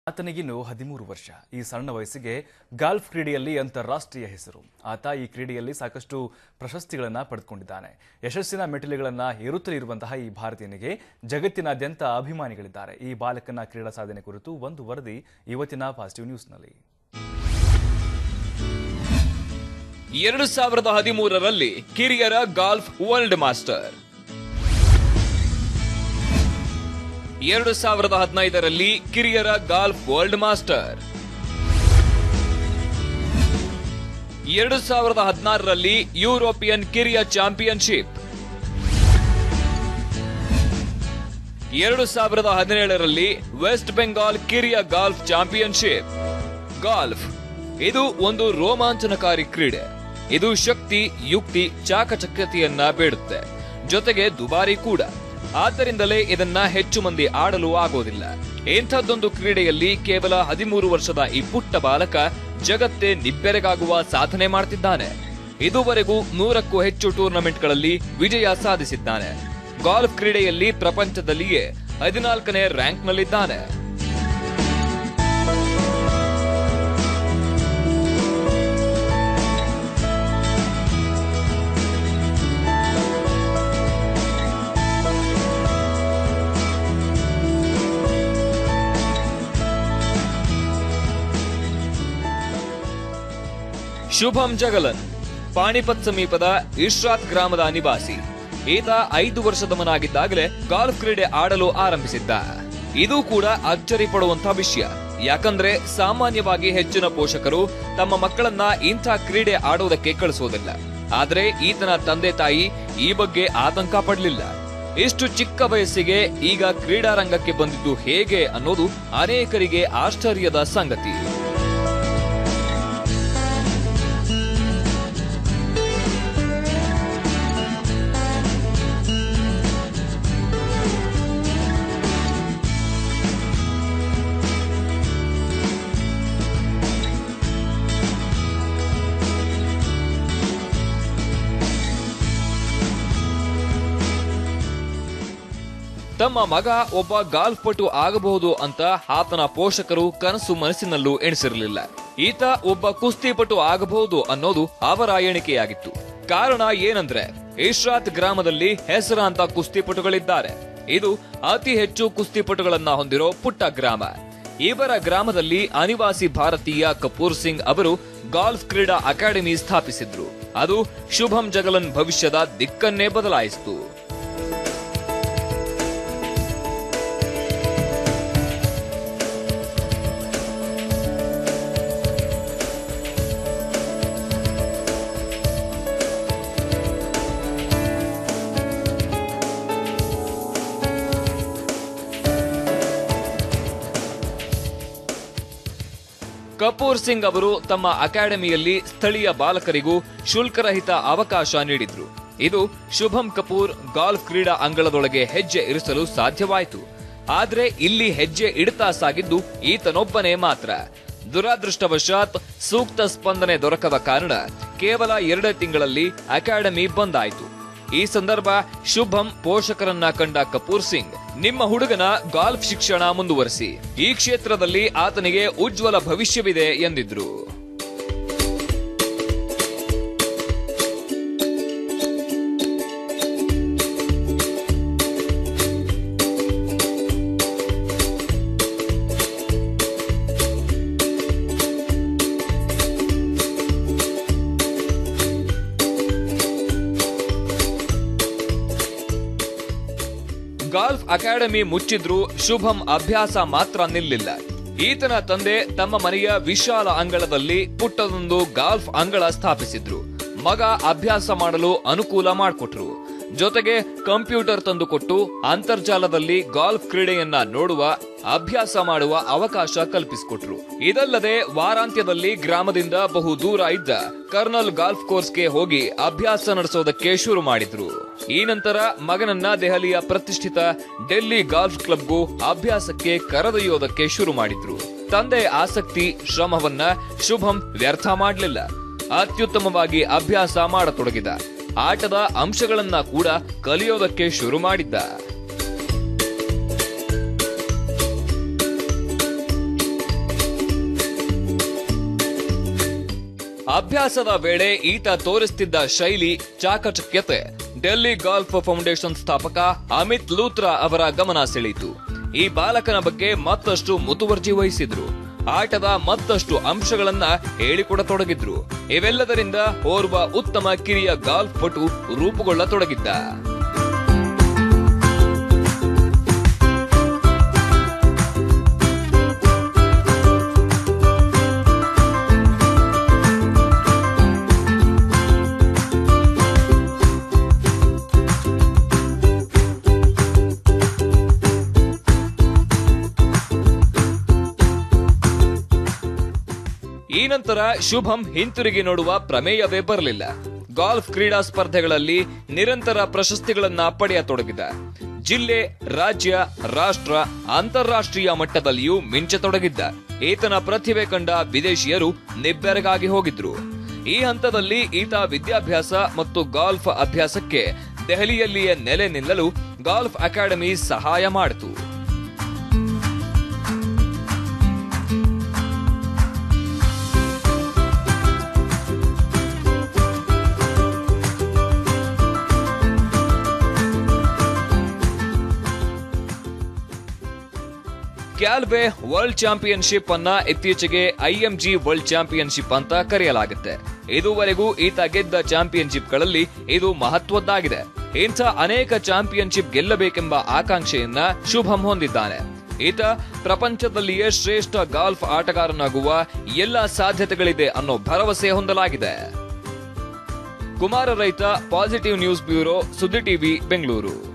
ಆತನಿಗಿನ್ನು ಹದಿಮೂರು ವರ್ಷ ಈ ಸಣ್ಣ ವಯಸ್ಸಿಗೆ ಗಾಲ್ಫ್ ಕ್ರೀಡೆಯಲ್ಲಿ ಅಂತಾರಾಷ್ಟ್ರೀಯ ಹೆಸರು ಆತ ಈ ಕ್ರೀಡೆಯಲ್ಲಿ ಸಾಕಷ್ಟು ಪ್ರಶಸ್ತಿಗಳನ್ನು ಪಡೆದುಕೊಂಡಿದ್ದಾನೆ ಯಶಸ್ಸಿನ ಮೆಟ್ಟಿಲುಗಳನ್ನು ಏರುತ್ತಲೇ ಇರುವಂತಹ ಈ ಭಾರತೀಯನಿಗೆ ಜಗತ್ತಿನಾದ್ಯಂತ ಅಭಿಮಾನಿಗಳಿದ್ದಾರೆ ಈ ಬಾಲಕನ ಕ್ರೀಡಾ ಸಾಧನೆ ಕುರಿತು ಒಂದು ವರದಿ ಇವತ್ತಿನ ಪಾಸಿಟಿವ್ ನ್ಯೂಸ್ನಲ್ಲಿ ಎರಡು ಸಾವಿರದ ಹದಿಮೂರರಲ್ಲಿ ಕಿರಿಯರ ಗಾಲ್ಫ್ ವರ್ಲ್ಡ್ ಮಾಸ್ಟರ್ ಎರಡು ಸಾವಿರದ ಹದಿನೈದರಲ್ಲಿ ಕಿರಿಯರ ಗಾಲ್ಫ್ ವರ್ಲ್ಡ್ ಮಾಸ್ಟರ್ ಎರಡು ಸಾವಿರದ ಹದಿನಾರರಲ್ಲಿ ಯುರೋಪಿಯನ್ ಕಿರಿಯ ಚಾಂಪಿಯನ್ಶಿಪ್ ಎರಡು ಸಾವಿರದ ಹದಿನೇಳರಲ್ಲಿ ವೆಸ್ಟ್ ಬೆಂಗಾಲ್ ಕಿರಿಯ ಗಾಲ್ಫ್ ಚಾಂಪಿಯನ್ಶಿಪ್ ಗಾಲ್ಫ್ ಇದು ಒಂದು ರೋಮಾಂಚನಕಾರಿ ಕ್ರೀಡೆ ಇದು ಶಕ್ತಿ ಯುಕ್ತಿ ಚಾಕಚಕ್ಯತೆಯನ್ನ ಬೇಡುತ್ತೆ ಜೊತೆಗೆ ದುಬಾರಿ ಕೂಡ ಆದ್ದರಿಂದಲೇ ಇದನ್ನ ಹೆಚ್ಚು ಮಂದಿ ಆಡಲು ಆಗೋದಿಲ್ಲ ಇಂಥದ್ದೊಂದು ಕ್ರೀಡೆಯಲ್ಲಿ ಕೇವಲ ಹದಿಮೂರು ವರ್ಷದ ಈ ಪುಟ್ಟ ಬಾಲಕ ಜಗತ್ತೇ ನಿಬ್ಬೆರಗಾಗುವ ಸಾಧನೆ ಮಾಡ್ತಿದ್ದಾನೆ ಇದುವರೆಗೂ ನೂರಕ್ಕೂ ಹೆಚ್ಚು ಟೂರ್ನಮೆಂಟ್ಗಳಲ್ಲಿ ವಿಜಯ ಸಾಧಿಸಿದ್ದಾನೆ ಗಾಲ್ಫ್ ಕ್ರೀಡೆಯಲ್ಲಿ ಪ್ರಪಂಚದಲ್ಲಿಯೇ ಹದಿನಾಲ್ಕನೇ ರ್ಯಾಂಕ್ನಲ್ಲಿದ್ದಾನೆ ಶುಭಂ ಜಗಲನ್ ಪಾಣಿಪತ್ ಸಮೀಪದ ಇಶ್ರಾತ್ ಗ್ರಾಮದ ನಿವಾಸಿ ಈತ ಐದು ವರ್ಷದವನಾಗಿದ್ದಾಗಲೇ ಗಾಲ್ಫ್ ಕ್ರೀಡೆ ಆಡಲು ಆರಂಭಿಸಿದ್ದ ಇದು ಕೂಡ ಅಚ್ಚರಿ ಪಡುವಂತ ವಿಷಯ ಯಾಕಂದ್ರೆ ಸಾಮಾನ್ಯವಾಗಿ ಹೆಚ್ಚಿನ ಪೋಷಕರು ತಮ್ಮ ಮಕ್ಕಳನ್ನ ಇಂಥ ಕ್ರೀಡೆ ಆಡುವುದಕ್ಕೆ ಕಳಿಸೋದಿಲ್ಲ ಆದ್ರೆ ಈತನ ತಂದೆ ತಾಯಿ ಈ ಬಗ್ಗೆ ಆತಂಕ ಪಡಲಿಲ್ಲ ಇಷ್ಟು ಚಿಕ್ಕ ವಯಸ್ಸಿಗೆ ಈಗ ಕ್ರೀಡಾರಂಗಕ್ಕೆ ಬಂದಿದ್ದು ಹೇಗೆ ಅನ್ನೋದು ಅನೇಕರಿಗೆ ಆಶ್ಚರ್ಯದ ಸಂಗತಿ ತಮ್ಮ ಮಗ ಒಬ್ಬ ಗಾಲ್ಫ್ ಪಟು ಆಗಬಹುದು ಅಂತ ಆತನ ಪೋಷಕರು ಕನಸು ಮನಸ್ಸಿನಲ್ಲೂ ಎಣಿಸಿರಲಿಲ್ಲ ಈತ ಒಬ್ಬ ಕುಸ್ತಿಪಟು ಆಗಬಹುದು ಅನ್ನೋದು ಅವರ ಎಣಿಕೆಯಾಗಿತ್ತು ಕಾರಣ ಏನಂದ್ರೆ ಇಶ್ರಾತ್ ಗ್ರಾಮದಲ್ಲಿ ಹೆಸರಾಂತ ಕುಸ್ತಿಪಟುಗಳಿದ್ದಾರೆ ಇದು ಅತಿ ಹೆಚ್ಚು ಕುಸ್ತಿಪಟುಗಳನ್ನ ಹೊಂದಿರೋ ಪುಟ್ಟ ಗ್ರಾಮ ಇವರ ಗ್ರಾಮದಲ್ಲಿ ಅನಿವಾಸಿ ಭಾರತೀಯ ಕಪೂರ್ ಸಿಂಗ್ ಅವರು ಗಾಲ್ಫ್ ಕ್ರೀಡಾ ಅಕಾಡೆಮಿ ಸ್ಥಾಪಿಸಿದ್ರು ಅದು ಶುಭಂ ಜಗಲನ್ ಭವಿಷ್ಯದ ದಿಕ್ಕನ್ನೇ ಬದಲಾಯಿಸಿತು ಕಪೂರ್ ಸಿಂಗ್ ಅವರು ತಮ್ಮ ಅಕಾಡೆಮಿಯಲ್ಲಿ ಸ್ಥಳೀಯ ಬಾಲಕರಿಗೂ ಶುಲ್ಕರಹಿತ ಅವಕಾಶ ನೀಡಿದ್ರು ಇದು ಶುಭಂ ಕಪೂರ್ ಗಾಲ್ಫ್ ಕ್ರೀಡಾ ಅಂಗಳದೊಳಗೆ ಹೆಜ್ಜೆ ಇರಿಸಲು ಸಾಧ್ಯವಾಯಿತು ಆದ್ರೆ ಇಲ್ಲಿ ಹೆಜ್ಜೆ ಇಡ್ತಾ ಸಾಗಿದ್ದು ಈತನೊಬ್ಬನೇ ಮಾತ್ರ ದುರಾದೃಷ್ಟವಶಾತ್ ಸೂಕ್ತ ಸ್ಪಂದನೆ ದೊರಕದ ಕಾರಣ ಕೇವಲ ಎರಡೇ ತಿಂಗಳಲ್ಲಿ ಅಕಾಡೆಮಿ ಬಂದಾಯಿತು ಈ ಸಂದರ್ಭ ಶುಭಂ ಪೋಷಕರನ್ನ ಕಂಡ ಕಪೂರ್ ಸಿಂಗ್ ನಿಮ್ಮ ಹುಡುಗನ ಗಾಲ್ಫ್ ಶಿಕ್ಷಣ ಮುಂದುವರಿಸಿ ಈ ಕ್ಷೇತ್ರದಲ್ಲಿ ಆತನಿಗೆ ಉಜ್ವಲ ಭವಿಷ್ಯವಿದೆ ಎಂದಿದ್ರು ಗಾಲ್ಫ್ ಅಕಾಡೆಮಿ ಮುಚ್ಚಿದ್ರೂ ಶುಭಂ ಅಭ್ಯಾಸ ಮಾತ್ರ ನಿಲ್ಲಿಲ್ಲ ಈತನ ತಂದೆ ತಮ್ಮ ಮನೆಯ ವಿಶಾಲ ಅಂಗಳದಲ್ಲಿ ಪುಟ್ಟದೊಂದು ಗಾಲ್ಫ್ ಅಂಗಳ ಸ್ಥಾಪಿಸಿದ್ರು ಮಗ ಅಭ್ಯಾಸ ಮಾಡಲು ಅನುಕೂಲ ಮಾಡಿಕೊಟ್ರು ಜೊತೆಗೆ ಕಂಪ್ಯೂಟರ್ ತಂದುಕೊಟ್ಟು ಅಂತರ್ಜಾಲದಲ್ಲಿ ಗಾಲ್ಫ್ ಕ್ರೀಡೆಯನ್ನ ನೋಡುವ ಅಭ್ಯಾಸ ಮಾಡುವ ಅವಕಾಶ ಕಲ್ಪಿಸಿಕೊಟ್ರು ಇದಲ್ಲದೆ ವಾರಾಂತ್ಯದಲ್ಲಿ ಗ್ರಾಮದಿಂದ ಬಹು ದೂರ ಇದ್ದ ಕರ್ನಲ್ ಗಾಲ್ಫ್ ಕೋರ್ಸ್ಗೆ ಹೋಗಿ ಅಭ್ಯಾಸ ನಡೆಸೋದಕ್ಕೆ ಶುರು ಮಾಡಿದ್ರು ಈ ನಂತರ ಮಗನನ್ನ ದೆಹಲಿಯ ಪ್ರತಿಷ್ಠಿತ ಡೆಲ್ಲಿ ಗಾಲ್ಫ್ ಕ್ಲಬ್ಗೂ ಅಭ್ಯಾಸಕ್ಕೆ ಕರೆದೊಯ್ಯೋದಕ್ಕೆ ಶುರು ಮಾಡಿದ್ರು ತಂದೆ ಆಸಕ್ತಿ ಶ್ರಮವನ್ನ ಶುಭಂ ವ್ಯರ್ಥ ಮಾಡಲಿಲ್ಲ ಅತ್ಯುತ್ತಮವಾಗಿ ಅಭ್ಯಾಸ ಮಾಡತೊಡಗಿದ ಆಟದ ಅಂಶಗಳನ್ನ ಕೂಡ ಕಲಿಯೋದಕ್ಕೆ ಶುರು ಮಾಡಿದ್ದ ಅಭ್ಯಾಸದ ವೇಳೆ ಈತ ತೋರಿಸ್ತಿದ್ದ ಶೈಲಿ ಚಾಕಚಕ್ಯತೆ ಡೆಲ್ಲಿ ಗಾಲ್ಫ್ ಫೌಂಡೇಶನ್ ಸ್ಥಾಪಕ ಅಮಿತ್ ಲೂತ್ರಾ ಅವರ ಗಮನ ಸೆಳೆಯಿತು ಈ ಬಾಲಕನ ಬಗ್ಗೆ ಮತ್ತಷ್ಟು ಮುತುವರ್ಜಿ ವಹಿಸಿದ್ರು ಆಟದ ಮತ್ತಷ್ಟು ಅಂಶಗಳನ್ನ ಹೇಳಿಕೊಡತೊಡಗಿದ್ರು ಇವೆಲ್ಲದರಿಂದ ಓರ್ವ ಉತ್ತಮ ಕಿರಿಯ ಗಾಲ್ಫ್ ಪಟು ರೂಪುಗೊಳ್ಳತೊಡಗಿದ್ದ ಈ ನಂತರ ಶುಭಂ ಹಿಂತಿರುಗಿ ನೋಡುವ ಪ್ರಮೇಯವೇ ಬರಲಿಲ್ಲ ಗಾಲ್ಫ್ ಕ್ರೀಡಾ ಸ್ಪರ್ಧೆಗಳಲ್ಲಿ ನಿರಂತರ ಪ್ರಶಸ್ತಿಗಳನ್ನ ಪಡೆಯತೊಡಗಿದ ಜಿಲ್ಲೆ ರಾಜ್ಯ ರಾಷ್ಟ್ರ ಅಂತಾರಾಷ್ಟ್ರೀಯ ಮಟ್ಟದಲ್ಲಿಯೂ ಮಿಂಚತೊಡಗಿದ್ದ ಈತನ ಪ್ರತಿಭೆ ಕಂಡ ವಿದೇಶಿಯರು ನಿಬ್ಬೆರಗಾಗಿ ಹೋಗಿದ್ರು ಈ ಹಂತದಲ್ಲಿ ಈತ ವಿದ್ಯಾಭ್ಯಾಸ ಮತ್ತು ಗಾಲ್ಫ್ ಅಭ್ಯಾಸಕ್ಕೆ ದೆಹಲಿಯಲ್ಲಿಯೇ ನೆಲೆ ನಿಲ್ಲಲು ಗಾಲ್ಫ್ ಅಕಾಡೆಮಿ ಸಹಾಯ ಮಾಡಿತು ಕ್ಯಾಲ್ವೆ ವರ್ಲ್ಡ್ ಚಾಂಪಿಯನ್ಶಿಪ್ ಅನ್ನ ಇತ್ತೀಚೆಗೆ ಐಎಂಜಿ ವರ್ಲ್ಡ್ ಚಾಂಪಿಯನ್ಶಿಪ್ ಅಂತ ಕರೆಯಲಾಗುತ್ತೆ ಇದುವರೆಗೂ ಈತ ಗೆದ್ದ ಚಾಂಪಿಯನ್ಶಿಪ್ಗಳಲ್ಲಿ ಇದು ಮಹತ್ವದ್ದಾಗಿದೆ ಇಂಥ ಅನೇಕ ಚಾಂಪಿಯನ್ಶಿಪ್ ಗೆಲ್ಲಬೇಕೆಂಬ ಆಕಾಂಕ್ಷೆಯನ್ನ ಶುಭಂ ಹೊಂದಿದ್ದಾನೆ ಈತ ಪ್ರಪಂಚದಲ್ಲಿಯೇ ಶ್ರೇಷ್ಠ ಗಾಲ್ಫ್ ಆಟಗಾರನಾಗುವ ಎಲ್ಲ ಸಾಧ್ಯತೆಗಳಿದೆ ಅನ್ನೋ ಭರವಸೆ ಹೊಂದಲಾಗಿದೆ ಕುಮಾರ ರೈತ positive news bureau Suddi TV Bengaluru